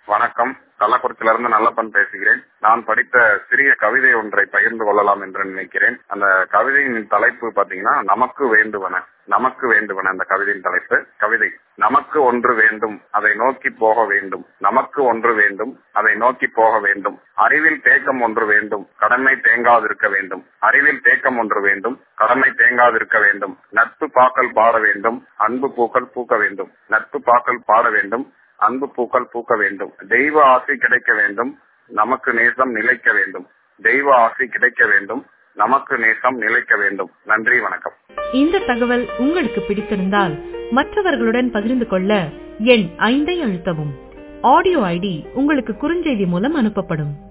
வணக்கம் கள்ளக்குறிச்சியிலிருந்து நல்லப்பன் பேசுகிறேன் நான் படித்த சிறிய கவிதை ஒன்றை பகிர்ந்து கொள்ளலாம் என்று நினைக்கிறேன் அந்த கவிதையின் தலைப்பு பாத்தீங்கன்னா நமக்கு வேண்டுவன நமக்கு வேண்டுவன அந்த கவிதையின் தலைப்பு கவிதை நமக்கு ஒன்று வேண்டும் அதை நோக்கி போக வேண்டும் நமக்கு ஒன்று வேண்டும் அதை நோக்கி போக வேண்டும் அறிவில் தேக்கம் ஒன்று வேண்டும் கடமை தேங்காதிருக்க வேண்டும் அறிவில் தேக்கம் ஒன்று வேண்டும் கடமை தேங்காதிருக்க வேண்டும் நட்பு பாக்கள் பாட வேண்டும் அன்பு பூக்கள் பூக்க வேண்டும் நட்பு பாக்கள் பாட வேண்டும் அன்பு பூக்கள் பூக்க வேண்டும் தெய்வ ஆசை கிடைக்க வேண்டும் நமக்கு நேசம் நிலைக்க வேண்டும் தெய்வ ஆசை கிடைக்க வேண்டும் நமக்கு நேசம் நிலைக்க வேண்டும் நன்றி வணக்கம் இந்த தகவல் உங்களுக்கு பிடித்திருந்தால் மற்றவர்களுடன் பகிர்ந்து கொள்ள எண் ஐந்தை அழுத்தவும் ஆடியோ ஐடி உங்களுக்கு குறுஞ்செய்தி மூலம் அனுப்பப்படும்